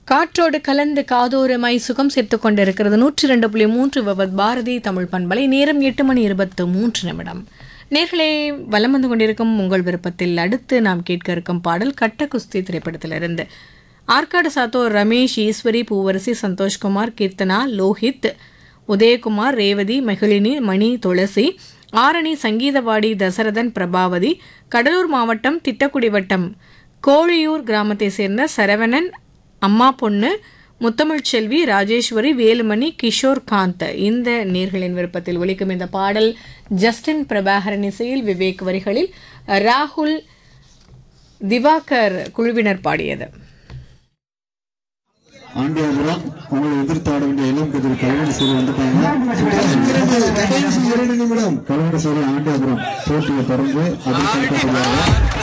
காற்றோடு கலந்து காதோரமாய் சுகம் சேர்த்துக் கொண்டிருக்கிறது நூற்றி ரெண்டு புள்ளி மூன்று விபத் பாரதி தமிழ் பண்பலை நேரம் எட்டு மணி இருபத்து மூன்று நிமிடம் நேர்களே வலம் வந்து கொண்டிருக்கும் உங்கள் விருப்பத்தில் அடுத்து நாம் கேட்க இருக்கும் பாடல் கட்ட குஸ்தி திரைப்படத்திலிருந்து ஆற்காடு சாத்தோர் ரமேஷ் ஈஸ்வரி பூவரசி சந்தோஷ்குமார் கீர்த்தனா லோஹித் உதயகுமார் ரேவதி மகிழினி மணி துளசி ஆரணி சங்கீதவாடி தசரதன் பிரபாவதி கடலூர் மாவட்டம் திட்டக்குடி வட்டம் கோழியூர் கிராமத்தை சேர்ந்த சரவணன் அம்மா பொண்ணு முத்தமிழ் செல்வி ராஜேஸ்வரி வேலுமணி கிஷோர் காந்த் இந்த நேர்களின் விருப்பத்தில் ஒலிக்கும் இந்த பாடல் ஜஸ்டின் பிரபாகரன் இசையில் விவேக் வரிகளில் ராகுல் திவாகர் குழுவினர் பாடியது ஆண்டியாபுரம் உங்களை எதிர்த்து ஆட வேண்டிய இளம் கதிர் கல்வன சீரி வந்துட்டாங்க கல்வன சீரி ஆண்டியாபுரம் போட்டியை தொடர்ந்து அதற்கு